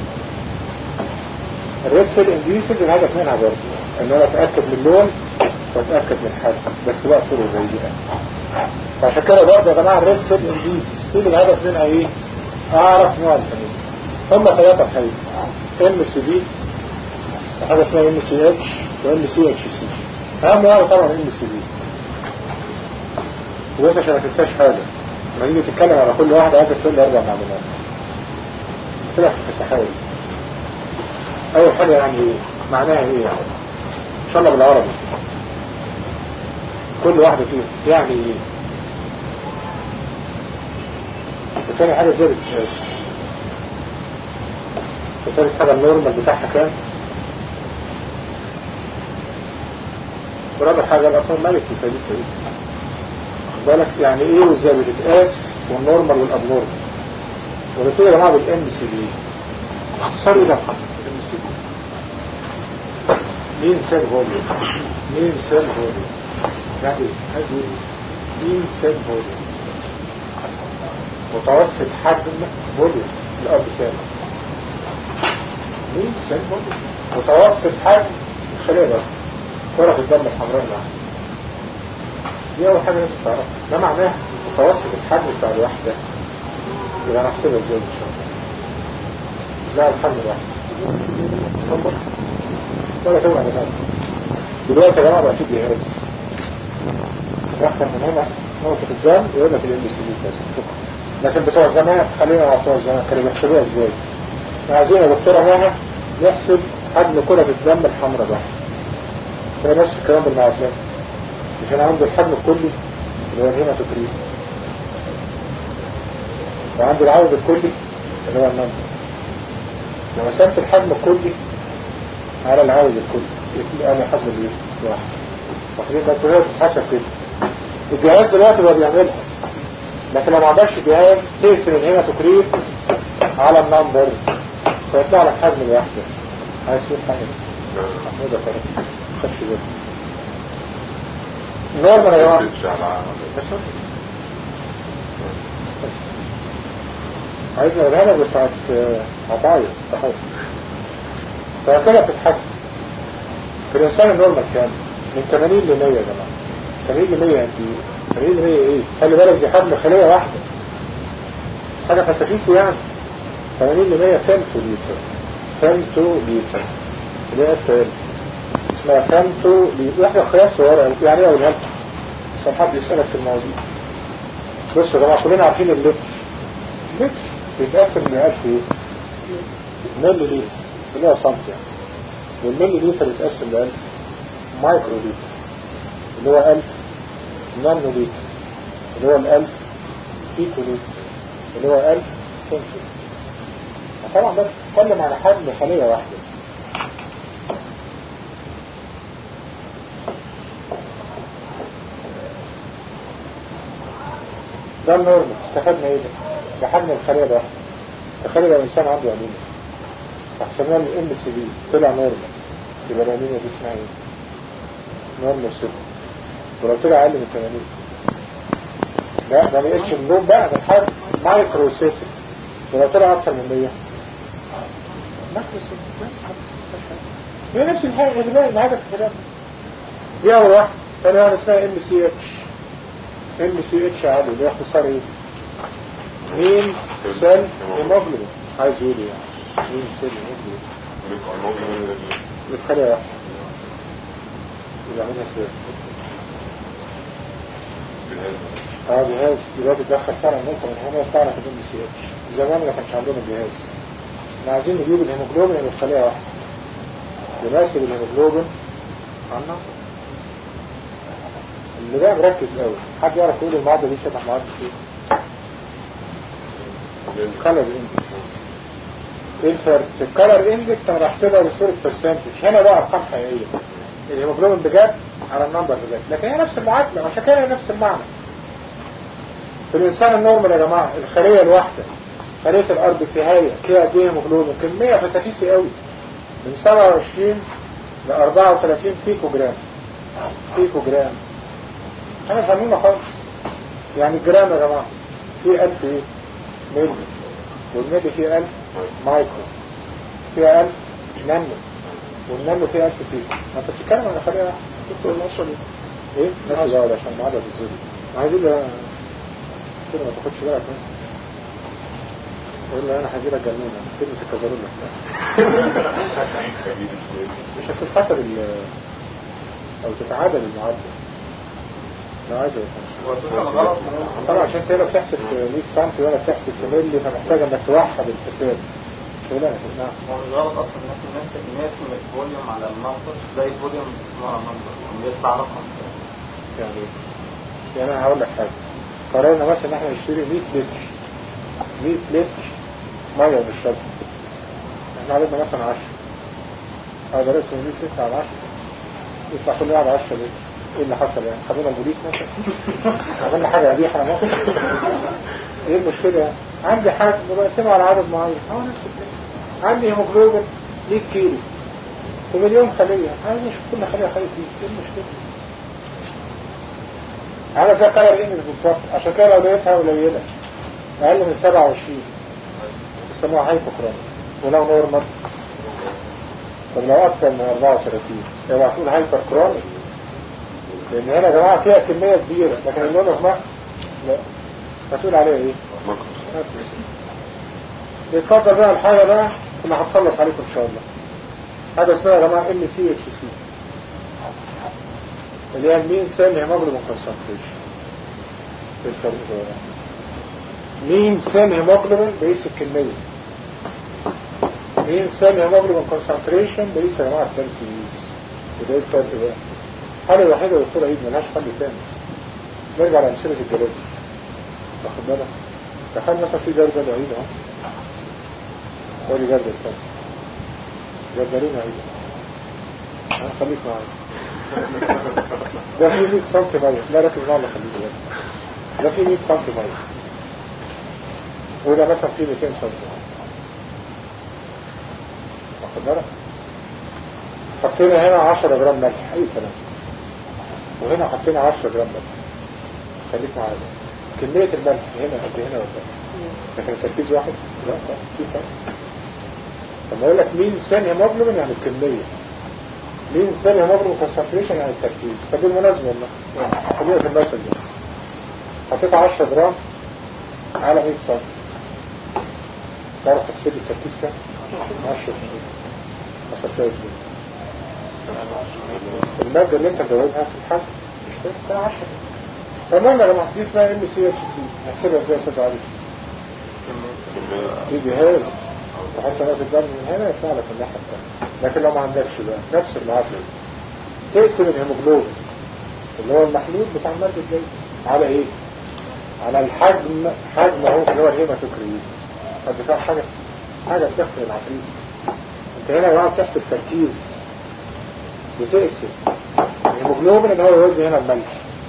الريد سيل انديسز الهدف منها برضه ان انا اتأكد من اللون واتأكد من الحجم بس بقى صورة زي دي فعشان كده برضه يا جماعة الريد سيل انديسز كل الهدف منها ايه اعرف نوع الفنين هم ثلاثة حاجة ام سي بي وحاجة اسمها ام سي اتش وام سي اتش سي اهم واحدة طبعا ام سي بي وانت عشان ما تنساش حاجة لما نيجي تتكلم على كل واحد عايزك تقول لي اربع معلومات كده في الصحاوي اول حاجة يعني ايه معناها ايه يعني ان شاء الله بالعربي كل واحدة فيهم يعني ايه وثاني حاجة زي الجهاز وثالث حاجة النورمال بتاعها كام ورابع حاجة الأصلا مالك في فريق فريق بالك يعني ايه وازاي بتتقاس والنورمال والابنورمال ونبتدي يا جماعه بالام سي بي اختصار ايه ده الام سي بي مين سيل فوليوم مين سيل فوليوم يعني عايز ايه مين سيل فوليوم متوسط حجم فوليوم الاب سيل مين سيل فوليوم متوسط حجم الخليه ده كرة الدم الحمراء معاها دي أول حاجة لازم تعرفها ده معناه متوسط الحجم بتاع الواحدة يبقى نحسبها ازاي إن شاء الله ازاي الحجم الواحد تفضل ولا توقع لهذا دلوقتي يا جماعة بقى في جهاز يحكم من هنا نقطة الدم يقول لك الام سي بي كذا لكن بتوع زمان خلينا مع بتوع زمان كانوا بيحسبوها ازاي؟ عايزين يا دكتورة ماما نحسب حجم كرة الدم الحمراء ده هو نفس الكلام بالمعادلات مش انا عندي الحجم الكلي اللي هو الهيماتوكريت وعندي العدد الكلي اللي هو النمبر لو قسمت الحجم الكلي على العدد الكلي يبقى انا حجم الايه واحد واخدين بالكم هي بتتحسب كده الجهاز دلوقتي هو بيعملها لكن لو ما عندكش جهاز تقسم الهيماتوكريت على النمبر فيطلع لك حجم الواحده عايز تقول حاجه محمود يا فرق خدش بالك نورمال يا جماعه عايز اقولها لك بس هتعيط تحط فكده بتتحسن في الانسان النورمال كام من 80 ل 100 يا جماعه 80 ل 100 انت 80 ل 100 ايه خلي بالك دي حجم خليه واحده حاجه فسافيسي يعني 80 ل 100 فيمتو لتر فيمتو لتر اللي هي التالي اسمها فيمتو لتر واحده قياس صغيره يعني ايه اقولها لكم عشان حد يسألك في الموضوع بصوا يا جماعة كلنا عارفين اللتر اللتر بيتقسم لألف ايه؟ ملي لتر اللي هو سنتي يعني والملي لتر بيتقسم لألف مايكرو لتر اللي هو ألف نانو لتر اللي هو الألف بيكو لتر اللي هو ألف سنتي طبعا ده بتتكلم على حجم خلية واحدة ده النورمال استفدنا ايه ده؟ ده حجم الخلية ده تخيل لو انسان عنده انيميا فحسبناه من ام سي بي طلع نورمال يبقى الانيميا دي اسمها ايه؟ نورمال سيل ولو طلع اقل من 80 لا ده ما يقلش النوم بقى ده حجم مايكرو سيتل ولو طلع اكتر من 100 مايكرو سيتل بس هي نفس الحاجه اللي بقى الهدف في الكلام دي اول واحده ثاني واحده اسمها ام سي اتش ام سي اتش عالي اللي هو اختصار ايه؟ مين سيل هيموجلوبين عايز يقول ايه يعني مين سيل هيموجلوبين بتخلي واحد يبقى منها سيل اه جهاز دلوقتي تدخل فعلا نقطة من هنا تعرف الام سي اتش زمان ما كانش عندهم الجهاز احنا عايزين نجيب الهيموجلوبين اللي بخليها واحدة يناسب الهيموجلوبين عنا اللي ده مركز قوي حد يعرف يقول المعادلة دي شبه معادلة ايه؟ الكالر اندكس ايه الفرق؟ في الكالر اندكس انا بحسبها بصورة برسنتج هنا بقى ارقام حقيقية الهيموجلوبين بجد على النمبر بجد لكن هي نفس المعادلة عشان كده هي نفس المعنى في الانسان النورمال يا جماعة الخلية الواحدة خلية الارض سهاية فيها قد ايه هيموجلوبين كمية فساتيسي قوي من 27 ل 34 بيكو جرام بيكو جرام انا فاهمينه خالص يعني الجرام يا جماعة فيه 1000 ايه ملي والملي فيه 1000 مايكرو فيها 1000 نانو والنانو فيه 1000 بيكو ما انت بتتكلم عن خلية واحدة شفتوا النصر دي ايه؟ نفس ده عشان المعادلة بتزيد عايزين كده ما تاخدش بالك منه يقول له انا هجي لك جنونه تلبس الكازارولة مش هتتحسب ال او تتعادل المعادلة لو عايز طبعا عشان كده بتحسب في 100 سم ولا بتحسب في ملي فمحتاج انك توحد الحساب شغلانه نعم هو مش غلط اصلا انك نفس نرسم الفوليوم على المنظر زي الفوليوم اسمها منظر بيطلع رقم يعني يعني انا هقول لك حاجه قررنا مثلا ان احنا نشتري 100 لتر 100 لتر ميه ونشربها احنا عددنا مثلا 10 هذا رأس 100 لتر على 10 يطلع كل واحد 10 لتر ايه اللي حصل يعني خدونا البوليس مثلا عملنا حاجه قبيحه انا ممكن ايه المشكله يعني عندي حاجه بقسمها على عدد معين هو نفس الكلام عندي هيموجلوبين 100 كيلو ومليون خليه عايز اشوف كل خليه خليه فيه ايه المشكله على زي قرر انجز بالظبط عشان كده لو لقيتها قليله اقل من 27 بيسموها هايبوكرون ولو نورمال طب لو اكثر من 34 يبقى هتقول هايبر كرونيك لان هنا يا جماعه فيها كميه كبيره لكن اللون في مصر لا هتقول عليها ايه؟ يتفضل بقى الحاجه بقى اللي هتخلص عليكم ان شاء الله هذا اسمها يا جماعه ام سي اتش سي اللي هي المين سيل هيموجلوبين كونسنتريشن في الفرق ده مين سيل هيموجلوبين بقيس الكميه مين سيل هيموجلوبين كونسنتريشن بقيس يا جماعه التركيز وده ايه الفرق بقى الحالة الوحيدة يا دكتور عيد ملهاش حل تاني نرجع لأمثلة الجلاد واخد بالك تخيل مثلا في جردل عيد اهو قولي جردل تاني جردلين عيد اهو خليك معايا ده في 100 سم ميه لا ركز معايا الله خليك بقى ده في 100 سم ميه وده مثلا في 200 سم واخد بالك حطينا هنا 10 جرام ملح اي كلام وهنا حطينا 10 جرام ملح خليك معايا كمية الملح هنا قد هنا ولا لكن التركيز واحد لا لا في فرق طب اقول لك مين ثانية هيموجلوبين يعني الكمية مين ثانية هيموجلوبين كونسنتريشن يعني التركيز طب بالمناسبة والله خلينا في المثل ده حطيت 10 جرام على 100 سم تعرف تحسب التركيز كام؟ 10 حسبتها ازاي؟ المادة اللي انت جاوبها في الحل مش ده 10 تمام يا جماعه دي اسمها ام سي اتش سي نحسبها ازاي يا استاذ علي دي جهاز تحط نقطة الدم من هنا يطلع لك الناحية الثانية لكن لو ما عندكش بقى نفس المعادلة دي. تقسم الهيموجلوبين اللي هو المحلول بتاع المادة الجاي على ايه؟ على الحجم حجم اهو اللي هو الهيماتوكريت قد فيها حاجة حاجة بتحصل العفريت انت هنا بقى بتحسب تركيز بتقسم الهيموجلوبين اللي هو يوزي هنا الملح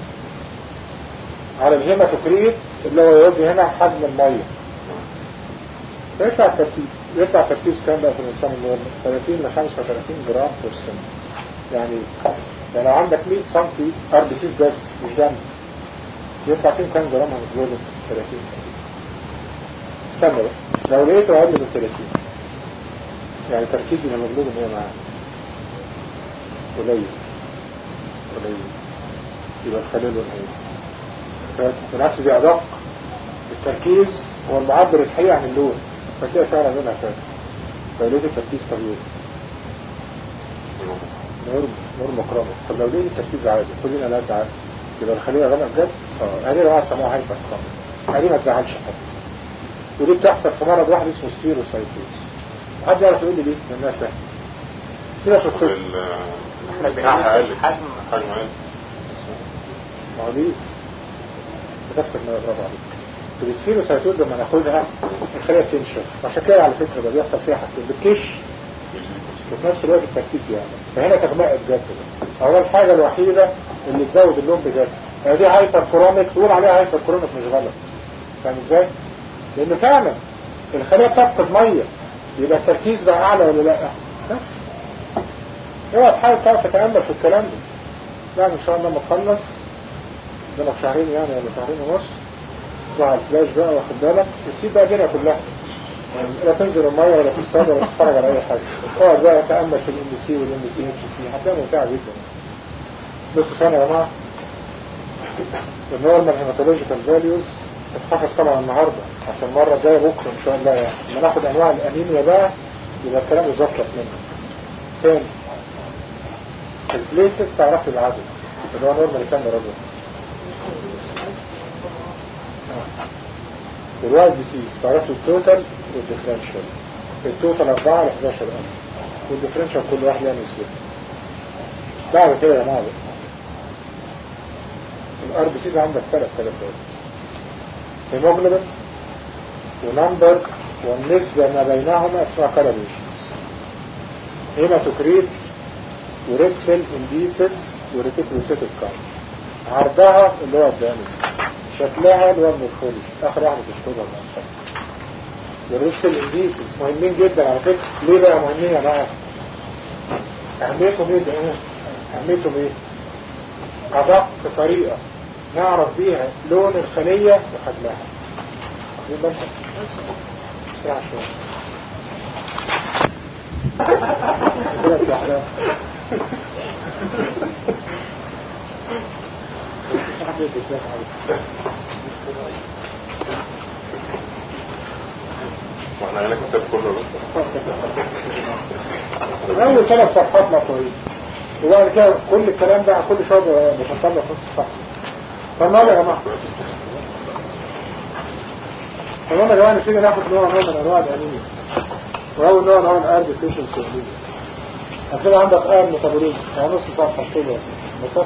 على الهيماتوكريت اللي هو يوزي هنا حجم المية يطلع التركيز يطلع تركيز كام بقى في الإنسان النورمال 30 ل 35 جرام في السنة يعني يعني لو عندك 100 سم ار بي سيز بس مش دم يطلع فيهم كام جرام هيموجلوبين 30 استنى بقى لو لقيته اقل من 30 يعني تركيز الهيموجلوبين ايه معاه قليل قليل يبقى الخليل والهيل بالعكس دي ادق التركيز هو المعبر الحقيقي عن اللون فتلاقي فعلا لونها فاتح لو لقيت التركيز طبيعي نور نور مكرمه طب لو لقيت التركيز عادي كلنا لا عادي يبقى الخلية غامقة بجد اه هذه بقى سموها هايبر كرامة هذه ما تزعلش حد ودي بتحصل في مرض واحد اسمه ستيروسايتوز حد يعرف يقول لي ليه من الناس يعني سيبك في الطب احنا بتاعها بنعمل أقل حجم حجم أقل ما هو دي بتفكر ما برافو عليك في السفيروسايتوز لما ناخدها الخلية بتنشف عشان كده على فكرة ده بيحصل فيها حاجتين بتكش وفي نفس الوقت التركيز يعني فهنا تغماء بجد بقى. هو الحاجة الوحيدة اللي تزود اللون بجد هي دي هايبر كرونيك تقول عليها هايبر كرونيك مش غلط فاهم ازاي؟ لان فعلا الخلية بتفقد مية يبقى التركيز بقى اعلى ولا لا بس اوعى تحاول تعرف تتأمل في الكلام ده يعني ان شاء الله لما تخلص قدامك شهرين يعني ولا شهرين ونص تطلع على الفلاش بقى واخد بالك وتسيب بقى الدنيا كلها يعني لا تنزل المية ولا تصطاد ولا تتفرج على اي حاجة اقعد بقى تأمل في الام بي سي والام بي سي اتش سي هتلاقيها ممتعة جدا بصوا ثانية يا جماعة النورمال هيماتولوجيكال فاليوز تتحفظ طبعا النهارده عشان المرة الجاية بكرة ان شاء الله يعني لما ناخد انواع الانيميا بقى يبقى الكلام يظبط منه تاني البليتس تعرف العدد اللي هو نورمال كام يا رجل الوايت ديسيز تعرفوا التوتال والديفرنشال التوتال 4 ل 11 ألف والديفرنشال كل واحد يعني نسبته بعد كده يا جماعه الار بي سيز عندك ثلاث ثلاث هيموجلوبين ونمبر والنسبة ما بينهما اسمها كالابيشنز هيماتوكريت وريد سيل انديسس وريتيكولوسيتيك كاونت عرضها اللي هو الدامج شكلها اللي هو المورفولوجي اخر واحدة تشتغل بقى والريد سيل انديسس مهمين جدا على فكرة ليه بقى مهمين يا جماعه اهميتهم ايه ده اهميتهم ايه ادق طريقة نعرف بيها لون الخلية وحجمها واخدين بالكم؟ بس بسرعة شوية كده في أحلام. أحمد الإسلام عليك. واحنا هنا كتاب كله بس أول ثلاث صفحات مطويل وبعد كده كل الكلام ده كل شوية بشطب لك نص صفحة تمام يا جماعة تمام يا جماعة نبتدي ناخد نوع نوع من أنواع الأنيميا وأول نوع نوع الأير ديفيشنسي أنيميا هتلاقي عندك أير ميتابوليزم يعني نص صفحة كده بس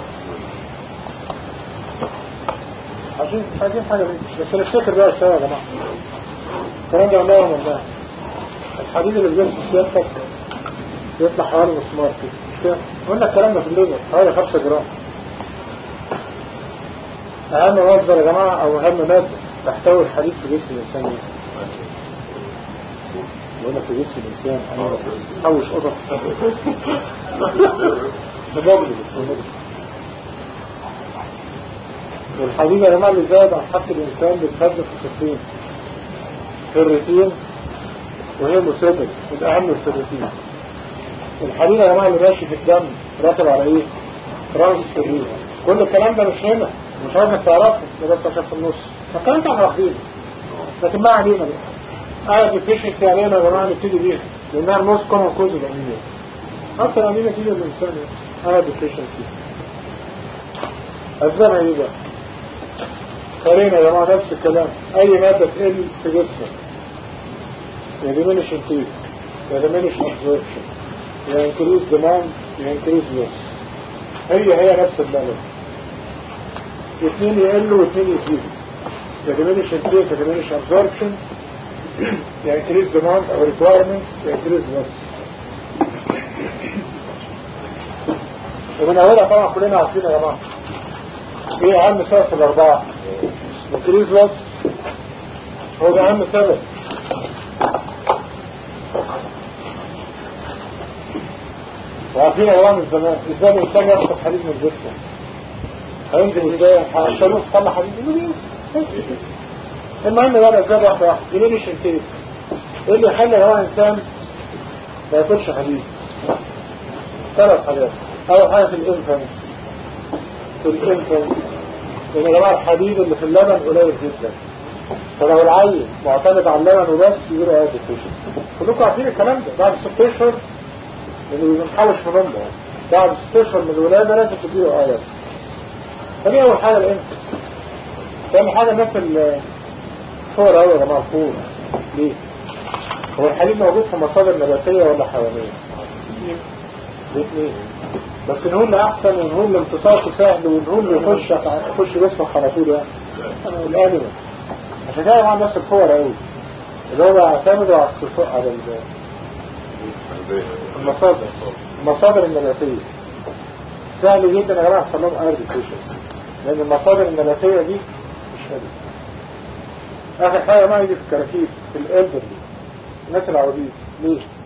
عايزين عايزين حاجة منك بس نفتكر بقى سوا يا جماعة الكلام ده قلناه من ده الحديد اللي في جسم سيادتك يطلع حوالي مسمار كده مش كده؟ قلنا الكلام ده في الليبر حوالي 5 جرام أهم مصدر يا جماعة أو أهم مادة تحتوي الحديد في جسم الإنسان إيه؟ يقول لك في جسم الإنسان أنا حوش قطط بمجلس بمجلس والحديد يا جماعة اللي زاد عن حق الإنسان بيتخزن في الخفين في الريتين وهي مسدد الأهم في الريتين الحديد يا جماعة اللي ماشي في الدم راكب على إيه؟ ترانسفيرين كل الكلام ده مش هنا مش عايزك تعرفه ده بس عشان في النص فالكلام ده احنا واخدينه لكن ما علينا بقى آية ديفيشنسي علينا يا جماعة نبتدي بيها لأنها الموست كومن كوز الأنيميا حتى الأنيميا تيجي للإنسان آية ديفيشنسي أسبابها إيه بقى؟ قرينا يا جماعة نفس الكلام أي مادة تقل في جسمك يا diminish intake يا diminish absorption يا increase demand يا increase loss هي هي نفس المعنى اثنين يقلوا واثنين يزيدوا يا diminish intake يا diminish absorption يا increase demand أو requirements يا increase loss ومن أولها طبعا كلنا عارفين يا جماعة ايه أهم سبب في الأربعة increase loss هو ده أهم سبب وعارفين يا جماعة من زمان ازاي الإنسان ياخد حديد من جسمه هينزل ازاي هيشتروه تطلع حديد يقول ينزل بس كده المهم بقى الأسباب واحدة واحدة يمينش انتيك ايه اللي يخلي يا جماعة إنسان ما ياكلش حديد ثلاث حاجات أول حاجة في الإنفانس في الإنفانس لأن يا جماعة الحديد اللي في اللبن قليل جدا فلو العيل معتمد على اللبن وبس يجيله ايات ديفيشنسي كلكم عارفين الكلام ده بعد ست اشهر اللي بنحوش في نمبر بعد ست اشهر من الولاده لازم تديله ايات فدي اول حاجه الانفكس ثاني حاجه الناس اللي فور قوي يا جماعه فور ليه؟ هو الحليب موجود في مصادر نباتيه ولا حيوانيه؟ الاثنين بس نقول اللي احسن ونقول اللي امتصاصه سهل ونقول اللي يخش يخش جسمك على طول يعني الانيمال عشان كده مع الناس الفور قوي اللي هو بيعتمدوا على الصفاء على ال- المصادر المصادر النباتية سهل جدا يا جماعة يحصل لهم اير ديفيشن لان المصادر النباتية دي مش حلوة اخر حاجة ما يجي في الكراكيب في الالبر دي الناس العواجيز ليه؟